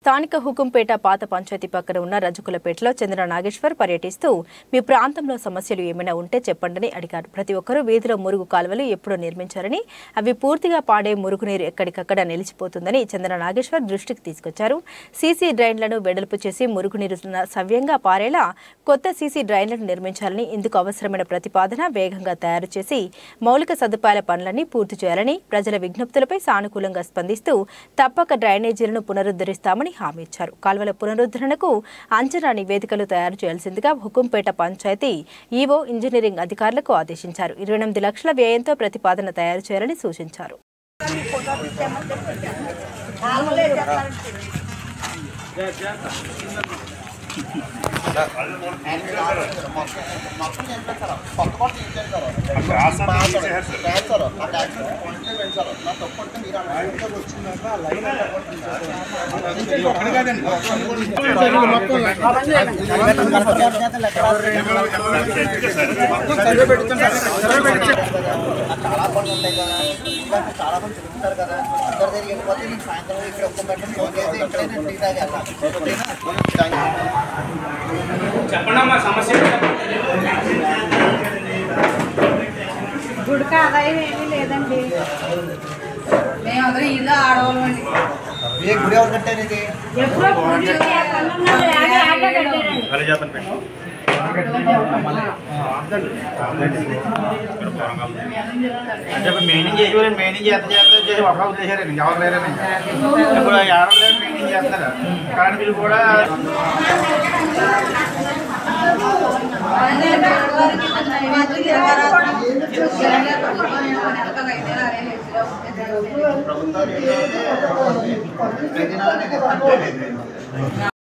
స్థానిక హుకుంపేట పాత పంచాయతీ పక్కన ఉన్న రజకులపేటలో చంద్ర నాగేశ్వర్ పర్యటిస్తూ మీ ప్రాంతంలో సమస్యలు ఏమైనా ఉంటే చెప్పండని అడిగారు ప్రతి ఒక్కరూ వీధిలో మురుగు కాలువలు ఎప్పుడో నిర్మించారని అవి పూర్తిగా పాడే మురుగునీరు ఎక్కడికక్కడ నిలిచిపోతుందని చంద్ర నాగేశ్వర్ దృష్టికి తీసుకొచ్చారు సీసీ డ్రైన్లను వెడల్పు చేసి మురుగునీరు సవ్యంగా పారేలా కొత్త సీసీ డ్రైన్లను నిర్మించాలని ఇందుకు అవసరమైన ప్రతిపాదన వేగంగా తయారు చేసి మౌలిక సదుపాయాల పనులన్నీ పూర్తి చేయాలని ప్రజల విజ్ఞప్తులపై సానుకూలంగా స్పందిస్తూ తప్పక డ్రైనేజీలను పునరుద్ధరిస్తామని హామీ ఇచ్చారు కాల్వల పునరుద్ధరణకు అంచనా నివేదికలు తయారు చేయాల్సిందిగా హుకుంపేట పంచాయతీ ఈవో ఇంజనీరింగ్ అధికారులకు ఆదేశించారు ఇరవై ఎనిమిది లక్షల వ్యయంతో ప్రతిపాదన తయారు చేయాలని సూచించారు చాలా పనులు ఉంటాయి కదా ఇంకా చాలా మంది తిరుగుతారు కదా అందరి దగ్గరికి వెళ్ళిపోతే నేను సాయంత్రం ఇక్కడ ఒక్క పెట్టండి ఫోన్ చేసి ఇక్కడే నేను టీ తాగేస్తాను చెప్పండమ్మా సమస్య గుడికి ఆదాయం ఏమీ లేదండి మేమందరం ఇల్లు ఆడవాళ్ళం అండి ఏ గుడి ఎవరు కట్టారు ఇది ఎప్పుడో గుడి అంటే ఇప్పుడు మెయింటైన్ చేసి మెయింటైన్ చేస్తా చేస్తా చేసి ఒక ఉద్దేశారండి ఎవరు లేరని ఇప్పుడు ఎవరు లేరు మెయింటైన్ చేస్తారు కరెంట్ బిల్ కూడా ప్రభుత్వాలు ప్రతి నెల నేను ఇస్తాను.